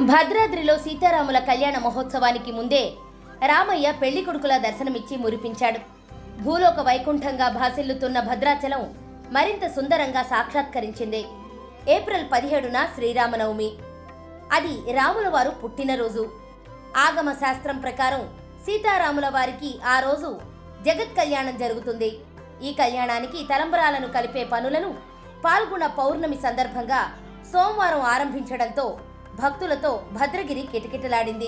భద్రాద్రిలో సీతారాముల కళ్యాణ మహోత్సవానికి ముందే రామయ్య పెళ్లి కొడుకుల దర్శనమిచ్చి మురిపించాడు భూలోక వైకుంఠంగా భాసిల్లుతున్న భద్రాచలం మరింత సుందరంగా సాక్షాత్కరించింది ఏప్రిల్ పదిహేడున శ్రీరామనవమి అది రాముల వారు పుట్టినరోజు ఆగమ శాస్త్రం ప్రకారం సీతారాముల వారికి ఆ రోజు జగత్ కళ్యాణం జరుగుతుంది ఈ కళ్యాణానికి తలంబరాలను కలిపే పనులను పాల్గొన్న పౌర్ణమి సందర్భంగా సోమవారం ఆరంభించడంతో భక్తులతో భద్రగిరి కిటకిటలాడింది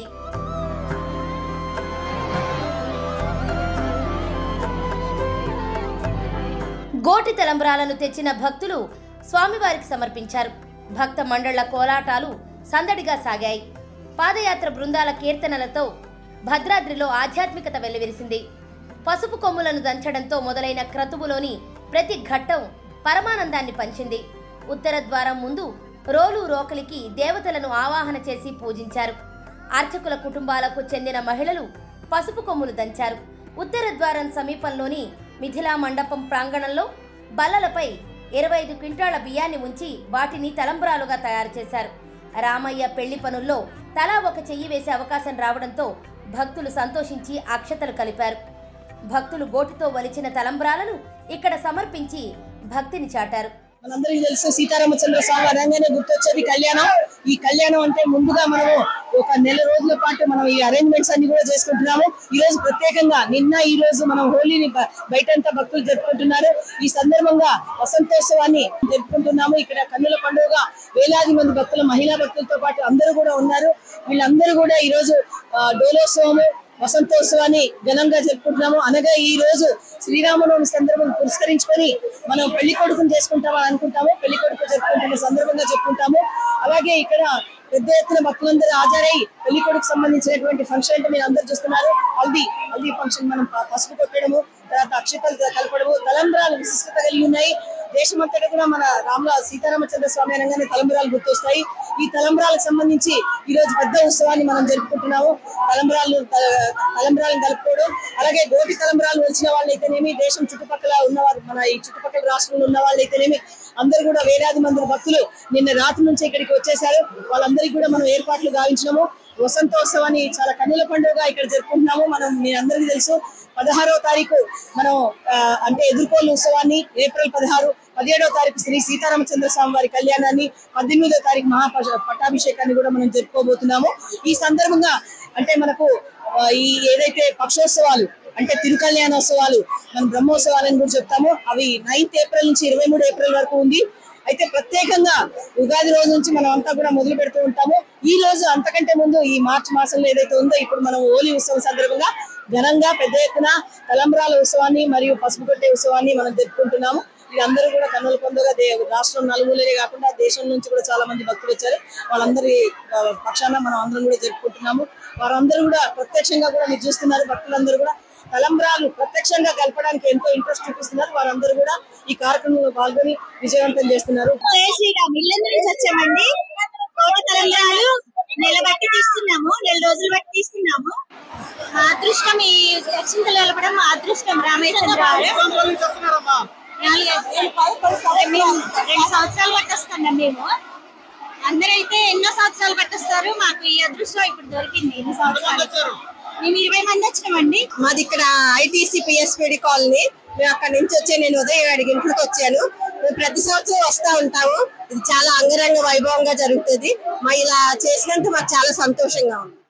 గోటి తలంబరాలను తెచ్చిన భక్తులు స్వామివారికి సమర్పించారు భక్త మండళ్ల కోలాటాలు సందడిగా సాగాయి పాదయాత్ర బృందాల కీర్తనలతో భద్రాద్రిలో ఆధ్యాత్మికత వెల్లివిరిసింది పసుపు కొమ్ములను దంచడంతో మొదలైన క్రతువులోని ప్రతి ఘట్టం పరమానందాన్ని పంచింది ఉత్తర ద్వారం ముందు రోలు రోకలికి దేవతలను ఆవాహన చేసి పూజించారు అర్చకుల కుటుంబాలకు చెందిన మహిళలు పసుపు కొమ్ములు దంచారు ఉత్తర ద్వారం సమీపంలోని మిథిలా మండపం ప్రాంగణంలో బల్లలపై ఇరవై ఐదు క్వింటాళ్ల బియ్యాన్ని ఉంచి వాటిని తలంబ్రాలుగా తయారు చేశారు రామయ్య పెళ్లి పనుల్లో తలా ఒక చెయ్యి వేసే అవకాశం రావడంతో భక్తులు సంతోషించి అక్షతలు కలిపారు భక్తులు గోటితో వలిచిన తలంబ్రాలను ఇక్కడ సమర్పించి భక్తిని చాటారు మనందరికీ తెలుసు సీతారామచంద్ర స్వామి అనగానే గుర్తొచ్చేది కళ్యాణం ఈ కళ్యాణం అంటే ముందుగా మనము ఒక నెల రోజుల పాటు మనం ఈ అరేంజ్మెంట్స్ అన్ని కూడా చేసుకుంటున్నాము ఈ రోజు ప్రత్యేకంగా నిన్న ఈ రోజు మనం హోలీని బ- బయటంతా భక్తులు జరుపుకుంటున్నారు ఈ సందర్భంగా వసంతోత్సవాన్ని జరుపుకుంటున్నాము ఇక్కడ కన్నుల పండుగ వేలాది మంది భక్తులు మహిళా భక్తులతో పాటు అందరూ కూడా ఉన్నారు వీళ్ళందరూ కూడా ఈ రోజు ఆ, డోలోత్సవము వసంతోత్సవాన్ని ఘనంగా జరుపుకుంటున్నాము అనగా ఈ రోజు శ్రీరామనవమి సందర్భం పురస్కరించుకొని మనం పెళ్లి కొడుకుని చేసుకుంటామని అనుకుంటాము పెళ్లి కొడుకు జరుపుకుంటున్న సందర్భంగా చెప్పుకుంటాము అలాగే ఇక్కడ పెద్ద ఎత్తున భక్తులందరూ హాజరై పెళ్లి కొడుకు సంబంధించినటువంటి ఫంక్షన్ అంటే మీరు అందరూ చూస్తున్నారు హల్దీ హల్దీ ఫంక్షన్ మనం ప- పసుపు కొట్టడము తర్వాత అక్షతలు కలపడము తలంబరాలు విశిష్టత కలిగి ఉన్నాయి దేశమంతటా కూడా మన రాముల సీతారామచంద్ర స్వామి అనగానే తలంబరాలు గుర్తొస్తాయి ఈ తలంబరాలకు సంబంధించి ఈ రోజు పెద్ద ఉత్సవాన్ని మనం జరుపుకుంటున్నాము తలంబరాలు త- తలంబరాలను కలుపుకోవడం అలాగే గోటి తలంబరాలు వచ్చిన వాళ్ళైతేనేమి దేశం చుట్టుపక్కల ఉన్నవారు మన ఈ చుట్టుపక్కల రాష్ట్రంలో ఉన్న వాళ్ళైతేనేమి అందరూ కూడా వేలాది మంది భక్తులు నిన్న రాత్రి నుంచి ఇక్కడికి వచ్చేసారు వాళ్ళందరికీ కూడా మనం ఏర్పాట్లు గావించినాము వసంతోత్సవాన్ని చాలా కన్నుల పండుగ ఇక్కడ జరుపుకుంటున్నాము మనం మీ అందరికీ తెలుసు పదహారవ తారీఖు మనం ఆ, అంటే ఎదుర్కోలు ఉత్సవాన్ని ఏప్రిల్ పదహారు పదిహేడవ తారీఖు శ్రీ సీతారామచంద్ర స్వామి వారి కళ్యాణాన్ని పద్దెనిమిదవ తారీఖు మహా పట్టాభిషేకాన్ని కూడా మనం జరుపుకోబోతున్నాము ఈ సందర్భంగా అంటే మనకు ఆ, ఈ ఏదైతే పక్షోత్సవాలు అంటే తిరుకల్యాణోత్సవాలు మనం బ్రహ్మోత్సవాలని కూడా చెప్తాము అవి నైన్త్ ఏప్రిల్ నుంచి ఇరవై మూడు ఏప్రిల్ వరకు ఉంది అయితే ప్రత్యేకంగా ఉగాది రోజు నుంచి మనం అంతా కూడా మొదలు పెడుతూ ఉంటాము ఈ రోజు అంతకంటే ముందు ఈ మార్చి మాసంలో ఏదైతే ఉందో ఇప్పుడు మనం హోలీ ఉత్సవం సందర్భంగా ఘనంగా పెద్ద ఎత్తున తలంబ్రాల ఉత్సవాన్ని మరియు పసుపు కొట్టే ఉత్సవాన్ని మనం జరుపుకుంటున్నాము వీళ్ళందరూ కూడా కన్నుల పొందగా దే రాష్ట్రం నలుమూలనే కాకుండా దేశం నుంచి కూడా చాలా మంది భక్తులు వచ్చారు వాళ్ళందరి ఆ, పక్షాన మనం అందరం కూడా జరుపుకుంటున్నాము వారందరూ కూడా ప్రత్యక్షంగా కూడా మీరు చూస్తున్నారు భక్తులందరూ కూడా తలంబ్రాలు ప్రత్యక్షంగా కలపడానికి ఎంతో ఇంట్రెస్ట్ చూపిస్తున్నారు వారందరూ కూడా ఈ కార్యక్రమంలో పాల్గొని విజయవంతం చేస్తున్నారు జై శ్రీరామ్ ఇల్లందు నుంచి వచ్చామండి కోట తలంబ్రాలు నెల బట్టి తీస్తున్నాము నెల రోజులు బట్టి తీస్తున్నాము మా అదృష్టం ఈ అక్షింతలు కలపడం మా అదృష్టం రామేశ్వర మేము రెండు సంవత్సరాలు పట్టొస్తున్నాం మేము అందరైతే ఎన్నో సంవత్సరాలు పట్టొస్తారు మాకు ఈ అదృష్టం ఇప్పుడు దొరికింది ఎన్ని సంవత్సరాలు మేము ఇరవై మంది వచ్చినామండి మాది ఇక్కడ ఐటీసీ పిఎస్పిడి కాలనీ మేము అక్కడ నుంచి వచ్చి నేను ఉదయం అడిగి ఇంట్లోకి వచ్చాను మేము ప్రతి సంవత్సరం వస్తూ ఉంటాము ఇది చాలా అంగరంగ వైభవంగా జరుగుతుంది మా ఇలా చేసినందుకు మాకు చాలా సంతోషంగా ఉంది